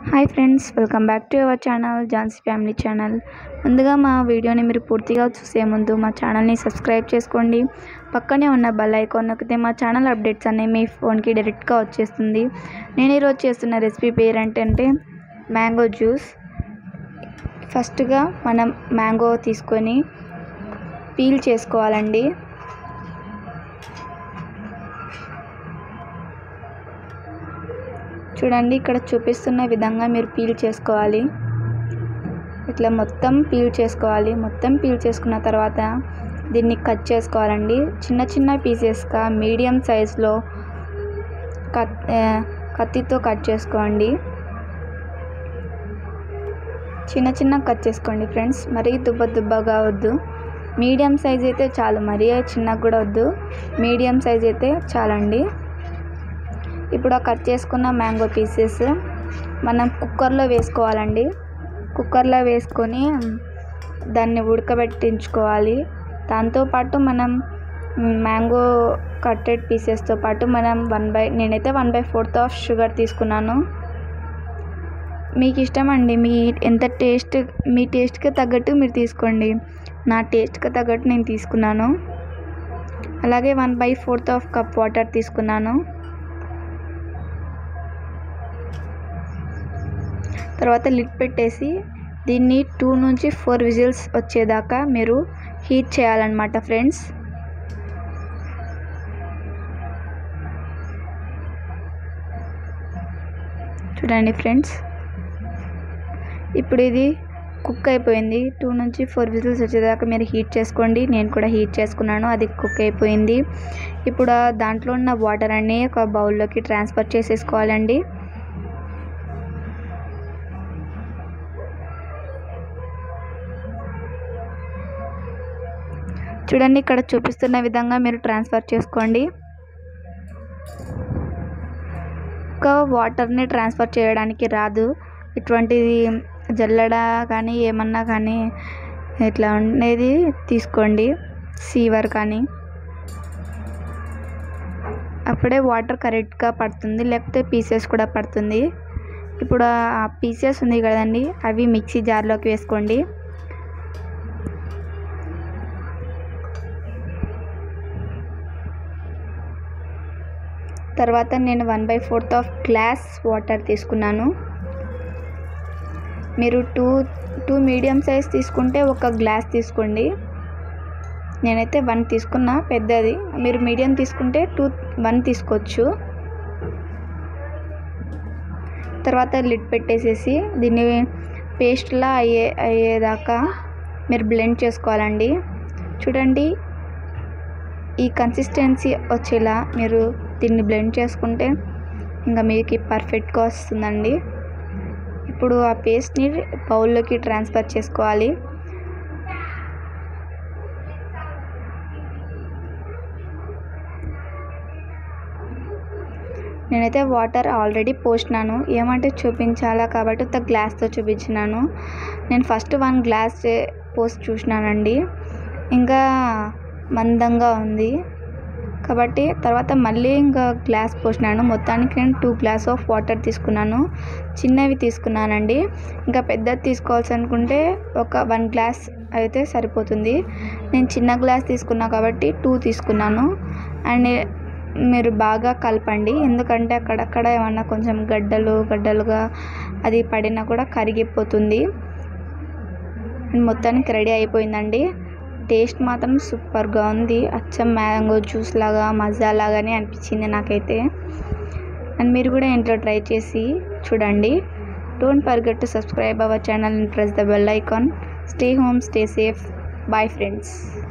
hi friends welcome back to our channel Jhansi family channel ముందుగా మా వీడియోని మీరు పూర్తిగా చూసే ముందు మా ఛానల్ని సబ్స్క్రైబ్ చేసుకోండి పక్కనే ఉన్న బెల్ ఐకాన్ నొక్కితే మా ఛానల్ అప్డేట్స్ అనేవి మీ ఫోన్కి డైరెక్ట్గా వచ్చేస్తుంది నేను ఈరోజు చేస్తున్న రెసిపీ పేరు ఏంటంటే మ్యాంగో జ్యూస్ ఫస్ట్గా మనం మ్యాంగో తీసుకొని పీల్ చేసుకోవాలండి చూడండి ఇక్కడ చూపిస్తున్న విధంగా మీరు పీల్ చేసుకోవాలి ఇట్లా మొత్తం పీల్ చేసుకోవాలి మొత్తం పీల్ చేసుకున్న తర్వాత దీన్ని కట్ చేసుకోవాలండి చిన్న చిన్న పీసెస్గా మీడియం సైజులో కత్ కత్తితో కట్ చేసుకోండి చిన్న చిన్న కట్ చేసుకోండి ఫ్రెండ్స్ మరీ దుబ్బ దుబ్బగా వద్దు మీడియం సైజ్ అయితే చాలు మరీ చిన్నగా కూడా వద్దు మీడియం సైజ్ అయితే చాలండి ఇప్పుడు ఆ కట్ చేసుకున్న మ్యాంగో పీసెస్ మనం కుక్కర్లో వేసుకోవాలండి కుక్కర్లో వేసుకొని దాన్ని ఉడకబెట్టించుకోవాలి దాంతోపాటు మనం మ్యాంగో కట్టెడ్ పీసెస్తో పాటు మనం వన్ బై నేనైతే one by fourth of sugar తీసుకున్నాను మీకు ఇష్టం అండి మీ ఎంత టేస్ట్ మీ టేస్ట్కి తగ్గట్టు మీరు తీసుకోండి నా టేస్ట్కి తగ్గట్టు నేను తీసుకున్నాను అలాగే one by fourth of cup water తీసుకున్నాను తర్వాత లిడ్ పెట్టేసి దీన్ని టూ నుంచి ఫోర్ విజిల్స్ వచ్చేదాకా మీరు హీట్ చేయాలన్నమాట ఫ్రెండ్స్ చూడండి ఫ్రెండ్స్ ఇప్పుడు ఇది కుక్ అయిపోయింది టూ నుంచి ఫోర్ విజిల్స్ వచ్చేదాకా మీరు హీట్ చేసుకోండి నేను కూడా హీట్ చేసుకున్నాను అది కుక్ అయిపోయింది ఇప్పుడు దాంట్లో ఉన్న వాటర్ అన్నీ ఒక బౌల్లోకి ట్రాన్స్ఫర్ చేసేసుకోవాలండి చూడండి ఇక్కడ చూపిస్తున్న విధంగా మీరు ట్రాన్స్ఫర్ చేసుకోండి ఒక వాటర్ని ట్రాన్స్ఫర్ చేయడానికి రాదు ఇటువంటిది జల్లడ కానీ ఏమన్నా కానీ ఇట్లా ఉండేది తీసుకోండి సీవర్ కానీ అప్పుడే వాటర్ కరెక్ట్గా పడుతుంది లేకపోతే పీసెస్ కూడా పడుతుంది ఇప్పుడు ఆ పీసెస్ ఉంది కదండి అవి మిక్సీ జార్లోకి వేసుకోండి తర్వాత నేను one by fourth of glass water తీసుకున్నాను మీరు టూ టూ మీడియం సైజ్ తీసుకుంటే ఒక గ్లాస్ తీసుకోండి నేనైతే వన్ తీసుకున్నా పెద్దది మీరు మీడియం తీసుకుంటే టూ వన్ తీసుకోవచ్చు తర్వాత లిడ్ పెట్టేసేసి దీన్ని పేస్ట్లా అయ్యే అయ్యేదాకా మీరు బ్లెండ్ చేసుకోవాలండి చూడండి ఈ కన్సిస్టెన్సీ వచ్చేలా మీరు దీన్ని బ్లెండ్ చేసుకుంటే ఇంకా మీకు పర్ఫెక్ట్గా వస్తుందండి ఇప్పుడు ఆ పేస్ట్ని బౌల్లోకి ట్రాన్స్ఫర్ చేసుకోవాలి నేనైతే వాటర్ ఆల్రెడీ పోసినాను ఏమంటే చూపించాలా కాబట్టి ఒక గ్లాస్తో చూపించినాను నేను ఫస్ట్ వన్ గ్లాస్ పోసి చూసినానండి ఇంకా మందంగా ఉంది కాబట్టి తర్వాత మళ్ళీ ఇంకా గ్లాస్ పోసినాను మొత్తానికి నేను టూ గ్లాస్ ఆఫ్ వాటర్ తీసుకున్నాను చిన్నవి తీసుకున్నానండి ఇంకా పెద్దది తీసుకోవాల్సి అనుకుంటే ఒక వన్ గ్లాస్ అయితే సరిపోతుంది నేను చిన్న గ్లాస్ తీసుకున్నా కాబట్టి టూ తీసుకున్నాను అండ్ మీరు బాగా కలపండి ఎందుకంటే అక్కడక్కడ ఏమన్నా కొంచెం గడ్డలు గడ్డలుగా అది పడినా కూడా కరిగిపోతుంది మొత్తానికి రెడీ అయిపోయిందండి టేస్ట్ మాత్రం సూపర్గా ఉంది అచ్చం మ్యాంగో జ్యూస్ లాగా మజా లాగానే అనిపించింది నాకైతే అండ్ మీరు కూడా ఇంట్లో ట్రై చేసి చూడండి don't forget to subscribe our channel and press the bell icon stay home stay safe bye friends